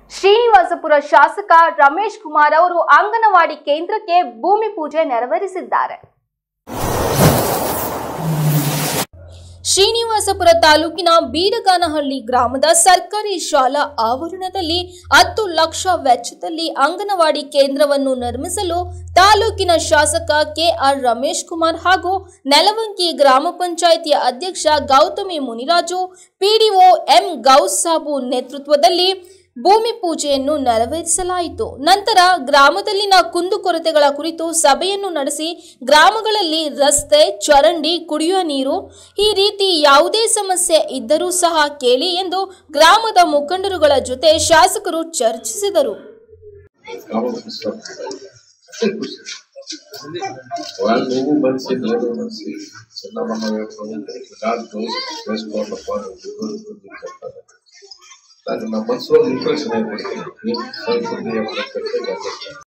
ಶ್ರೀನಿವಾಸಪುರ ಶಾಸಕ ರಮೇಶ್ ಕುಮಾರ್ ಅವರು ಅಂಗನವಾಡಿ ಕೇಂದ್ರಕ್ಕೆ ಭೂಮಿ ಪೂಜೆ ನೆರವೇರಿಸಿದ್ದಾರೆ ಶ್ರೀನಿವಾಸಪುರ ತಾಲೂಕಿನ ಬೀರಗಾನಹಳ್ಳಿ ಗ್ರಾಮದ ಸರ್ಕಾರಿ ಶಾಲಾ ಆವರಣದಲ್ಲಿ ಹತ್ತು ಲಕ್ಷ ವೆಚ್ಚದಲ್ಲಿ ಅಂಗನವಾಡಿ ಕೇಂದ್ರವನ್ನು ನಿರ್ಮಿಸಲು ತಾಲೂಕಿನ ಶಾಸಕ ಕೆಆರ್ ರಮೇಶ್ ಕುಮಾರ್ ಹಾಗೂ ನೆಲವಂಕಿ ಗ್ರಾಮ ಪಂಚಾಯಿತಿಯ ಅಧ್ಯಕ್ಷ ಗೌತಮಿ ಮುನಿರಾಜು ಪಿಡಿಒ ಎಂ ಗೌಸ್ ಸಾಬು ನೇತೃತ್ವದಲ್ಲಿ ಭೂಮಿ ಪೂಜೆಯನ್ನು ನೆರವೇರಿಸಲಾಯಿತು ನಂತರ ಗ್ರಾಮದಲ್ಲಿನ ಕುಂದುಕೊರತೆಗಳ ಕುರಿತು ಸಭೆಯನ್ನು ನಡೆಸಿ ಗ್ರಾಮಗಳಲ್ಲಿ ರಸ್ತೆ ಚರಂಡಿ ಕುಡಿಯುವ ನೀರು ಈ ರೀತಿ ಯಾವುದೇ ಸಮಸ್ಯೆ ಇದ್ದರೂ ಸಹ ಕೇಳಿ ಎಂದು ಗ್ರಾಮದ ಮುಖಂಡರುಗಳ ಜೊತೆ ಶಾಸಕರು ಚರ್ಚಿಸಿದರು వాళ్ళు నువ్వు మనిషి నేను మనిషి చిన్నమన్న కాదు చేసుకోవాలప్ప దాన్ని నా మనసులో ఇంప్రెషన్ అయిపోయింది